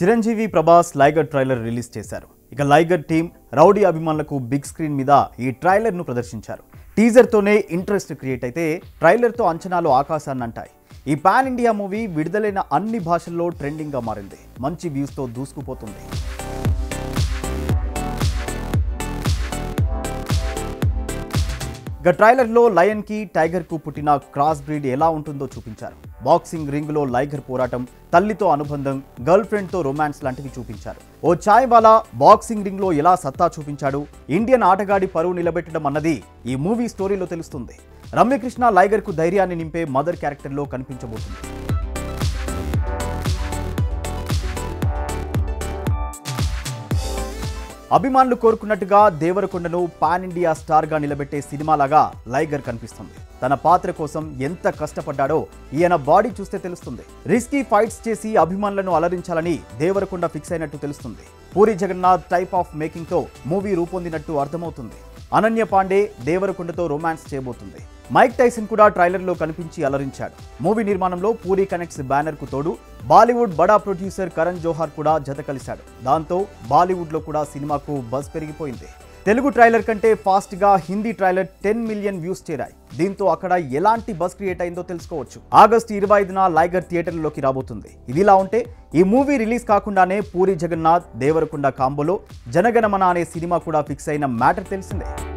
Chiranjeevi Prabhas Liger trailer release చేశారు ఇక Liger team rowdy అభిమానులకు బిగ్ స్క్రీన్ మీద ఈ ట్రైలర్ను ప్రదర్శించారు టీజర్తోనే ఇంట్రెస్ట్ క్రియేట్ అయితే ట్రైలర్తో అంచనాలు ఆకాశాన్ని అంటాయి ఈ పాన్ ఇండియా మూవీ విడుదలైన అన్ని భాషల్లో ట్రెండింగ్గా మారింది మంచి వ్యూస్తో దూసుకుపోతుంది ఇక ట్రైలర్లో లయన్ కి టైగర్ కు పుట్టిన క్రాస్ బ్రీడ్ ఎలా ఉంటుందో చూపించారు బాక్సింగ్ రింగ్ లో లైగర్ పోరాటం తల్లితో అనుబంధం గర్ల్ ఫ్రెండ్ తో రొమాన్స్ లాంటివి చూపించారు ఓ చాయ్ వాలా బాక్సింగ్ రింగ్ లో ఎలా సత్తా చూపించాడు ఇండియన్ ఆటగాడి పరువు నిలబెట్టడం అన్నది ఈ మూవీ స్టోరీలో తెలుస్తుంది రమ్యకృష్ణ లైగర్ కు ధైర్యాన్ని నింపే మదర్ క్యారెక్టర్ లో కనిపించబోతుంది అభిమానులు కోరుకున్నట్టుగా దేవరకొండను పాన్ ఇండియా స్టార్ గా నిలబెట్టే సినిమాలాగా లైగర్ కనిపిస్తుంది తన పాత్ర కోసం ఎంత కష్టపడ్డాడో ఈయన బాడీ చూస్తే తెలుస్తుంది రిస్కీ ఫైట్స్ చేసి అభిమానులను అలరించాలని దేవరకొండ ఫిక్స్ అయినట్టు తెలుస్తుంది Puri Jagannadh type of making తో మూవీ రూపొందినట్టు అర్థమవుతుంది అనన్య పాండే దేవరకొండతో రొమాన్స్ చేయబోతుంది మైక్ టైసన్ కూడా ట్రైలర్లో కనిపించి అలరించాడు మూవీ నిర్మాణంలో పూరి కనెక్ట్స్ బ్యానర్ కు తోడు బాలీవుడ్ బడా ప్రొడ్యూసర్ కరణ్ జోహార్ కూడా జత కలిశాడు దాంతో బాలీవుడ్ లో కూడా సినిమాకు బజ్ పెరిగిపోయింది తెలుగు ట్రైలర్ కంటే ఫాస్ట్ గా Hindi trailer ten million views చేరాయి దీంతో అక్కడ ఎలాంటి బస్ క్రియేట్ అయిందో తెలుసుకోవచ్చు ఆగస్టు ఇరవై ఐదున లైగర్ థియేటర్లోకి రాబోతుంది ఇదిలా ఉంటే ఈ మూవీ రిలీజ్ కాకుండానే పూరి జగన్నాథ్ దేవరకొండ కాంబోలో జనగణమన అనే సినిమా కూడా ఫిక్స్ అయిన మ్యాటర్ తెలిసిందే